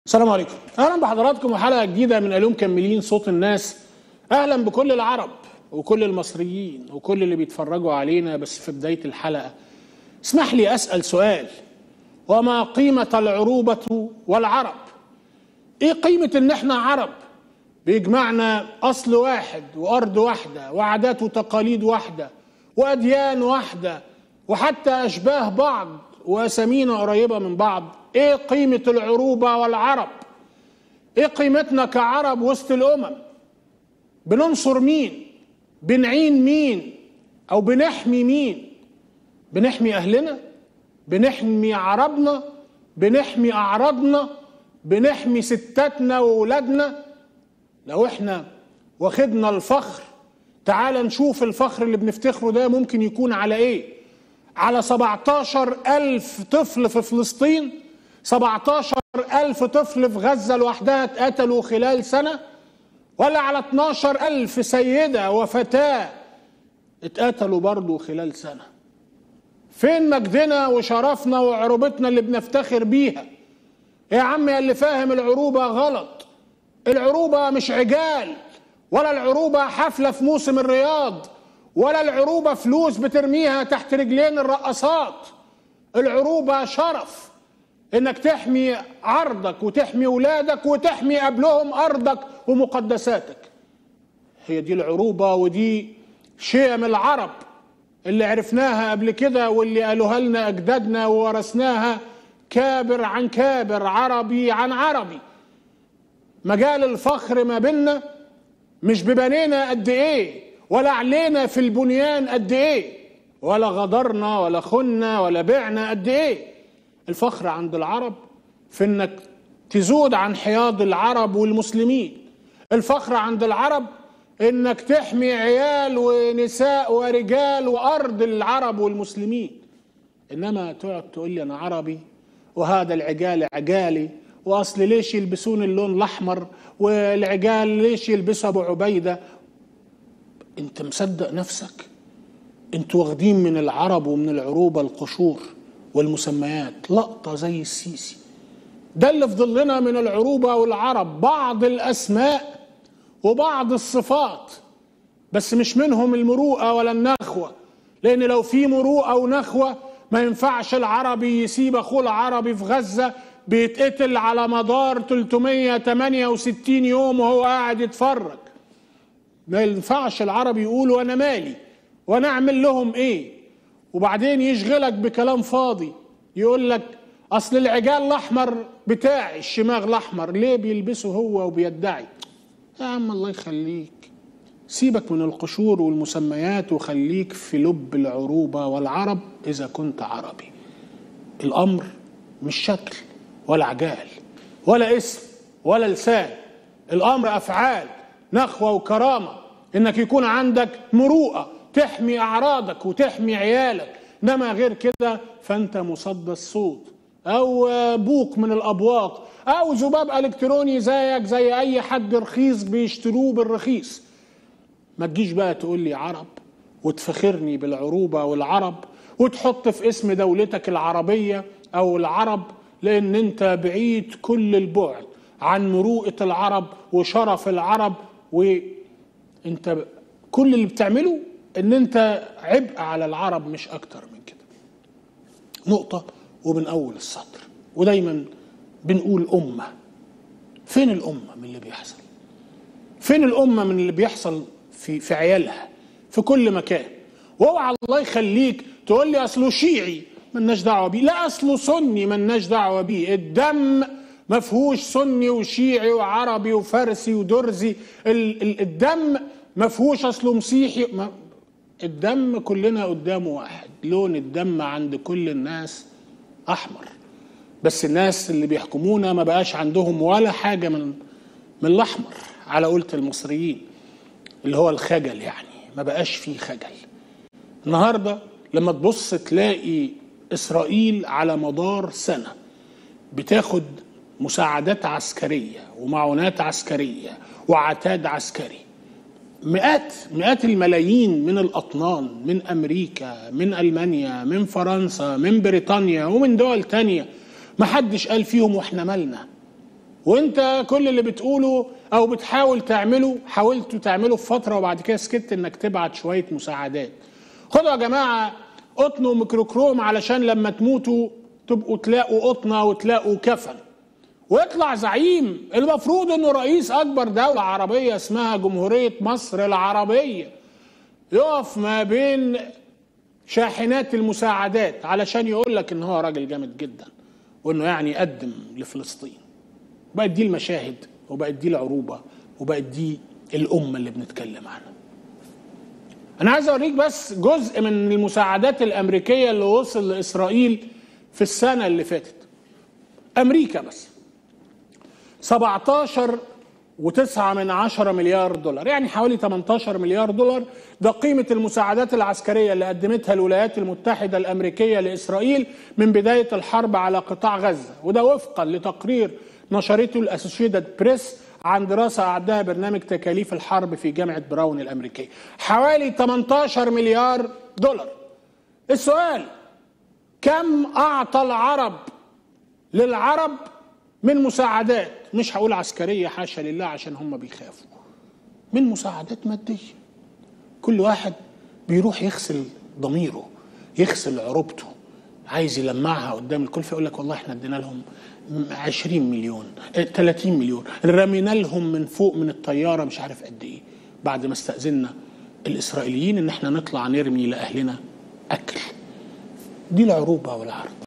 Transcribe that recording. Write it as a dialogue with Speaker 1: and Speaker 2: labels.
Speaker 1: السلام عليكم اهلا بحضراتكم وحلقه جديده من الوم كملين صوت الناس اهلا بكل العرب وكل المصريين وكل اللي بيتفرجوا علينا بس في بدايه الحلقه اسمح لي اسال سؤال وما قيمه العروبه والعرب ايه قيمه ان احنا عرب بيجمعنا اصل واحد وارض واحده وعادات وتقاليد واحده واديان واحده وحتى اشباه بعض واسامينا قريبه من بعض ايه قيمه العروبه والعرب ايه قيمتنا كعرب وسط الامم بننصر مين بنعين مين او بنحمي مين بنحمي اهلنا بنحمي عربنا بنحمي اعراضنا بنحمي ستاتنا وولادنا لو احنا واخدنا الفخر تعال نشوف الفخر اللي بنفتخره ده ممكن يكون على ايه على 17 ألف طفل في فلسطين 17 ألف طفل في غزة لوحدها اتقتلوا خلال سنة ولا على 12 ألف سيدة وفتاة اتقتلوا برضو خلال سنة فين مجدنا وشرفنا وعروبتنا اللي بنفتخر بيها يا عم يا اللي فاهم العروبة غلط العروبة مش عجال ولا العروبة حفلة في موسم الرياض ولا العروبة فلوس بترميها تحت رجلين الرقصات العروبة شرف انك تحمي عرضك وتحمي ولادك وتحمي قبلهم ارضك ومقدساتك هي دي العروبة ودي شيم العرب اللي عرفناها قبل كده واللي قالوها لنا اجدادنا وورثناها كابر عن كابر عربي عن عربي مجال الفخر ما بيننا مش ببنينا قد ايه ولا علينا في البنيان قد ايه ولا غدرنا ولا خنا ولا بعنا قد ايه الفخر عند العرب في انك تزود عن حياض العرب والمسلمين الفخر عند العرب انك تحمي عيال ونساء ورجال وارض العرب والمسلمين انما تقعد تقول لي انا عربي وهذا العجال عجالي واصل ليش يلبسون اللون الاحمر والعجال ليش يلبسوا ابو عبيده انت مصدق نفسك انتوا واخدين من العرب ومن العروبة القشور والمسميات لقطة زي السيسي ده اللي فضل لنا من العروبة والعرب بعض الأسماء وبعض الصفات بس مش منهم المروءة ولا النخوة لأن لو في مروءة ونخوة ما ينفعش العربي يسيب أخوه العربي في غزة بيتقتل على مدار 368 يوم وهو قاعد يتفرج ما ينفعش العربي يقول وانا مالي وانا اعمل لهم ايه وبعدين يشغلك بكلام فاضي يقول لك اصل العجال الاحمر بتاعي الشماغ الاحمر ليه بيلبسه هو وبيدعي يا عم الله يخليك سيبك من القشور والمسميات وخليك في لب العروبة والعرب إذا كنت عربي الأمر مش شكل ولا عجال ولا اسم ولا لسان الأمر أفعال نخوة وكرامة انك يكون عندك مروءة تحمي اعراضك وتحمي عيالك انما غير كده فانت مصدى الصوت او بوق من الابواق او ذباب الكتروني زيك زي اي حد رخيص بيشتروه بالرخيص ما تجيش بقى تقول لي عرب وتفخرني بالعروبة والعرب وتحط في اسم دولتك العربية او العرب لان انت بعيد كل البعد عن مروءة العرب وشرف العرب وانت كل اللي بتعمله ان انت عبء على العرب مش اكتر من كده نقطة ومن اول السطر ودايما بنقول امة فين الامة من اللي بيحصل فين الامة من اللي بيحصل في في عيالها في كل مكان واوعى الله يخليك تقول لي اصله شيعي ملناش دعوه بيه لا اصله سني ملناش دعوه بيه الدم ما فيهوش سني وشيعي وعربي وفارسي ودرزي ال ال الدم ما فيهوش اصله مسيحي ما الدم كلنا قدامه واحد لون الدم عند كل الناس احمر بس الناس اللي بيحكمونا ما بقاش عندهم ولا حاجه من من الاحمر على قولة المصريين اللي هو الخجل يعني ما بقاش فيه خجل النهارده لما تبص تلاقي اسرائيل على مدار سنه بتاخد مساعدات عسكريه ومعونات عسكريه وعتاد عسكري مئات مئات الملايين من الاطنان من امريكا من المانيا من فرنسا من بريطانيا ومن دول تانية ما حدش قال فيهم واحنا مالنا وانت كل اللي بتقوله او بتحاول تعمله حاولت تعمله في فتره وبعد كده سكت انك تبعت شويه مساعدات خدوا يا جماعه قطن وميكروكروم علشان لما تموتوا تبقوا تلاقوا قطنه وتلاقوا كفن ويطلع زعيم المفروض انه رئيس اكبر دوله عربيه اسمها جمهوريه مصر العربيه يقف ما بين شاحنات المساعدات علشان يقول لك ان هو راجل جامد جدا وانه يعني يقدم لفلسطين بقت دي المشاهد وبقت دي العروبه وبقت دي الامه اللي بنتكلم عنها انا عايز اوريك بس جزء من المساعدات الامريكيه اللي وصل لاسرائيل في السنه اللي فاتت امريكا بس 17 وتسعة من عشرة مليار دولار يعني حوالي 18 مليار دولار ده قيمة المساعدات العسكرية اللي قدمتها الولايات المتحدة الأمريكية لإسرائيل من بداية الحرب على قطاع غزة وده وفقا لتقرير نشرته الأسوشيتد بريس عن دراسة أعدها برنامج تكاليف الحرب في جامعة براون الأمريكية حوالي 18 مليار دولار السؤال كم أعطى العرب للعرب من مساعدات مش هقول عسكريه حاشا لله عشان هم بيخافوا من مساعدات ماديه كل واحد بيروح يغسل ضميره يغسل عروبته عايز يلمعها قدام الكل فيقول لك والله احنا ادينا لهم 20 مليون 30 مليون رمينا لهم من فوق من الطياره مش عارف قد ايه بعد ما استاذنا الاسرائيليين ان احنا نطلع نرمي لاهلنا اكل دي العروبه والعرض